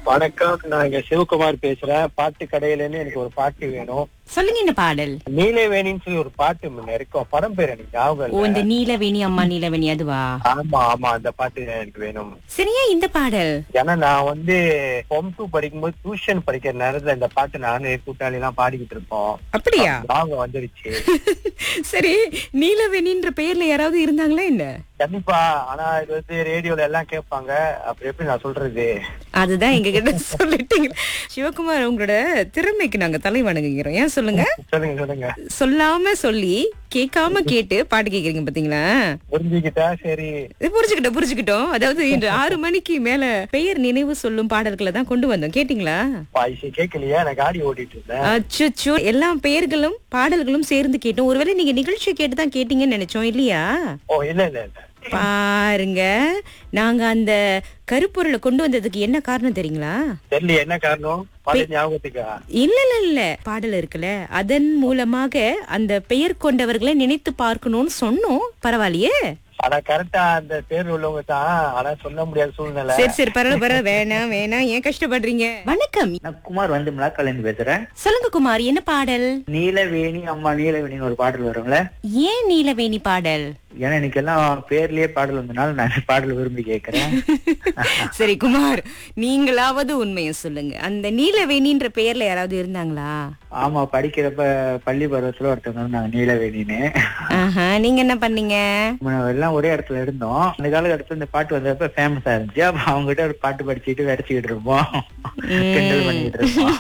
வணக்கம் நான் இங்க சிவகுமார் பேசுறேன் பாட்டு கடையில இருந்து எனக்கு ஒரு பாட்டு வேணும் சொல்லுங்க இந்த பாடல் நீலவேணின்னு சொல்லி ஒரு பாட்டு முன்ன இருக்கும் படம் பேர் எனக்கு ஞாபகம் ஓ இல்ல இந்த நீலவேணி அம்மா நீலவேணி அதுவா ஆமா ஆமா அந்த பாட்டு எனக்கு வேணும் சரியா இந்த பாடல் ஏன்னா நான் வந்து ஹோம் டூ படிக்கும்போது டியூஷன் படிக்கிற நேரத்துல இந்த பாட்டு நானு கூட்டாளி எல்லாம் பாடிக்கிட்டு இருப்போம் அப்படியா ஞாபகம் வந்துருச்சு சரி நீலவேணின்ற பெயர்ல யாராவது இருந்தாங்களா என்ன கண்டிப்பா ஆனா இது வந்து ரேடியோல எல்லாம் கேட்பாங்க அப்புறம் எப்படி நான் சொல்றது அதுதான் எங்க கிட்ட சொல்லிட்டீங்க சிவகுமார் உங்களோட திறமைக்கு நாங்க தலை வணங்குகிறோம் ஏன் சொல்லுங்க சொல்லுங்க சொல்லுங்க சொல்லாம சொல்லி கேட்காம கேட்டு பாட்டு கேக்குறீங்க பாத்தீங்களா புரிஞ்சுக்கிட்டா சரி இது புரிஞ்சுக்கிட்டோம் புரிஞ்சுக்கிட்டோம் அதாவது இன்று ஆறு மணிக்கு மேல பெயர் நினைவு சொல்லும் பாடல்களை தான் கொண்டு வந்தோம் கேட்டீங்களா பாய்ச்சி கேட்கலையா நான் காடி ஓட்டிட்டு இருந்தேன் அச்சோ எல்லா பெயர்களும் பாடல்களும் சேர்ந்து கேட்டோம் ஒருவேளை நீங்க நிகழ்ச்சி கேட்டு தான் கேட்டீங்கன்னு நினைச்சோம் இல்லையா ஓ இல்ல இல்ல இல்ல பாருங்க நாங்க அந்த கருப்பொருளை கொண்டு வந்ததுக்கு என்ன காரணம் தெரியுங்களா தெரியல என்ன காரணம் பாட்டு ஞாபகத்துக்கா இல்ல இல்ல இல்ல பாடல் இருக்குல்ல அதன் மூலமாக அந்த பெயர் கொண்டவர்களை நினைத்து பார்க்கணும்னு சொன்னோம் பரவாயில்லையே ஆனா கரெக்டா அந்த பேர் உள்ளவங்க தான் ஆனா சொல்ல முடியாத சூழ்நிலை சரி சரி பரவாயில்ல பரவாயில்ல வேணாம் வேணாம் ஏன் கஷ்டப்படுறீங்க வணக்கம் நான் குமார் வந்து மிளாக்காலேருந்து பேசுறேன் சொல்லுங்க குமார் என்ன பாடல் நீலவேணி அம்மா நீலவேணின்னு ஒரு பாடல் வரும்ல ஏன் நீலவேணி பாடல் ஏன்னா எனக்கு எல்லாம் பேர்லயே பாடல் வந்தனால நான் இந்த பாடல் விரும்பி கேட்கறேன் சரி குமார் நீங்களாவது உண்மையை சொல்லுங்க அந்த நீலவேணின்ற பெயர்ல யாராவது இருந்தாங்களா ஆமா படிக்கிறப்ப பள்ளி பருவத்துல ஒருத்தவங்க இருந்தாங்க நீலவேணின்னு ஆஹா நீங்க என்ன பண்ணீங்க நம்ம எல்லாம் ஒரே இடத்துல இருந்தோம் அந்த காலகட்டத்துல இந்த பாட்டு வந்தப்ப ஃபேமஸா இருந்துச்சு அப்ப அவங்க கிட்ட ஒரு பாட்டு படிச்சுட்டு வரைச்சிக்கிட்டு இருப்போம் கிண்டல் பண்ணிக்கிட்டு இருப்போம்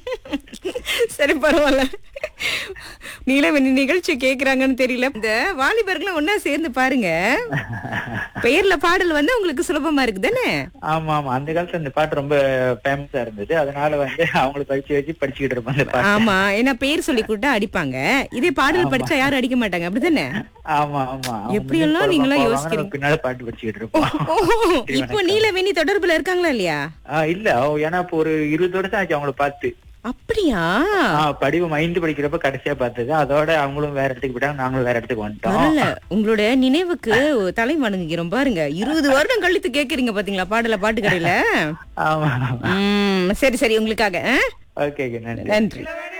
சரி பரவாயில்ல நீலவேணி நிகழ்ச்சி கேக்குறாங்கன்னு தெரியல இந்த வாலிபர்களும் ஒன்னா சேர்ந்து பாருங்க பெயர்ல பாடல் வந்து உங்களுக்கு சுலபமா இருக்கு தானே ஆமா ஆமா அந்த காலத்துல இந்த பாட்டு ரொம்ப ஃபேமஸா இருந்தது அதனால வந்து அவங்களை படிச்சு வச்சு படிச்சுக்கிட்டு இருப்போம் அந்த பாட்டு ஆமா ஏன்னா பெயர் சொல்லி கூட்டா அடிப்பாங்க இதே பாடல் படிச்சா யாரும் அடிக்க மாட்டாங்க அப்படிதானே ஆமா ஆமா அவங்க எப்படியெல்லாம் முன்னாடி நீங்களாம் போவாங்க, யோசிக்கிறீங்க? நம்ம பின்னால பாட்டு படிச்சுக்கிட்டு இருப்போம் ஓ, இப்போ நீலவேணி தொடர்புல இருக்காங்களா இல்லையா ஆஹ் இல்ல அவ- ஏன்னா இப்போ ஒரு இருபது வருஷம் ஆச்சு அவங்கள பார்த்து அப்படியா ஆஹ் படிவம் ஐந்து படிக்கிறப்ப கடைசியா பார்த்தது அதோட அவங்களும் வேற இடத்துக்கு போயிட்டாங்க நாங்களும் வேற இடத்துக்கு வந்துட்டோம் பரவாயில்ல உங்களோட நினைவுக்கு தலை வணங்குகிறோம் பாருங்க இருபது வருடம் கழித்து கேக்குறீங்க பாத்தீங்களா பாடல பாட்டு கடையில ஆமா உம் சரி சரி உங்களுக்காக ஆ? ஓகே நன்றி நன்றி